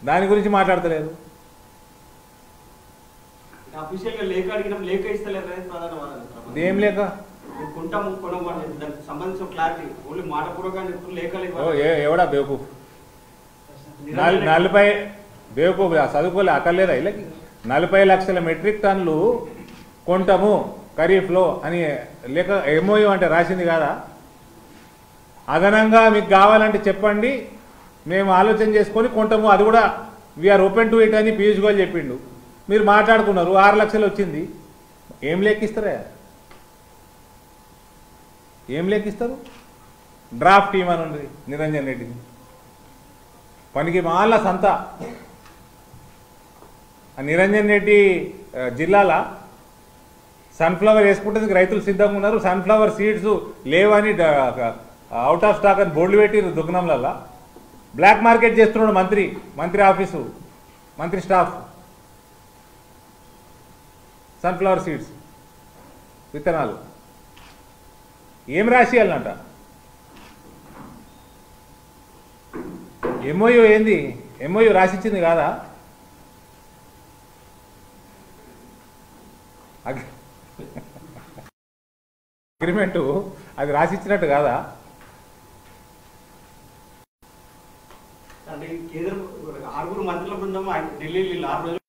దాని గురించి మాట్లాడతలేదు అఫీషియల్ గా లేఖ అడిగినాం లేఖ ఇస్తలేరు అనేది ప్రధాన వాదన సార్. ఏం లేక మేము కొంటాము కొనము అనేది దానికి సంబంధించిన క్లారిటీ ఓన్లీ మాట పూర్వకంగా చెప్తున్న లేఖలు ఓ ఇవ్వాలి. ఏ- ఎవడా బేవకు నిరంజన్ నల్ రెడ్డి- నలభై బేవకు చదువుకోలే అక్కర్లేదా వీళ్ళకి నలభై లక్షల మెట్రిక్ టన్నులు కొంటాము ఖరీఫ్లో అని లేక ఎంఓయూ అంటే రాసింది కాదా అదనంగా మీకు కావాలంటే చెప్పండి మేము ఆలోచన చేసుకొని కొంటాము అది కూడా వీఆర్ ఓపెన్ టు ఇట్ అని పీయూష్ గోయల్ చెప్పిండు మీరు మాట్లాడుకున్నారు ఆరు లక్షలు వచ్చింది ఏం లెక్కిస్తారా ఏం లెక్కిస్తారు డ్రాఫ్ట్ టీమ్ అని ఉంది నిరంజన్ రెడ్డిని పనికి మాల సంత ఆ నిరంజన్ రెడ్డి ఆ, జిల్లాల సన్ఫ్లవర్ వేసుకుంటే రైతులు సిద్ధంగా ఉన్నారు సన్ఫ్లవర్ సీడ్స్ లేవని అవుట్ ఆఫ్ స్టాక్ అని బోర్డులు పెట్టి దుకాణంలల్లా బ్లాక్ మార్కెట్ చేస్తున్నాడు మంత్రి మంత్రి ఆఫీసు మంత్రి స్టాఫ్ సన్ఫ్లవర్ సీడ్స్ విత్తనాలు ఏం రాసియాలంట ఎంఓయూ ఏంది ఎంఓయూ రాసిచ్చింది కాదా అగ్రిమెంటు అది రాసిచ్చినట్టు కాదా అంటే కేంద్ర ఆరుగురు మంత్రుల బృందం ఆయన ఢిల్లీ ఆరు రోజులు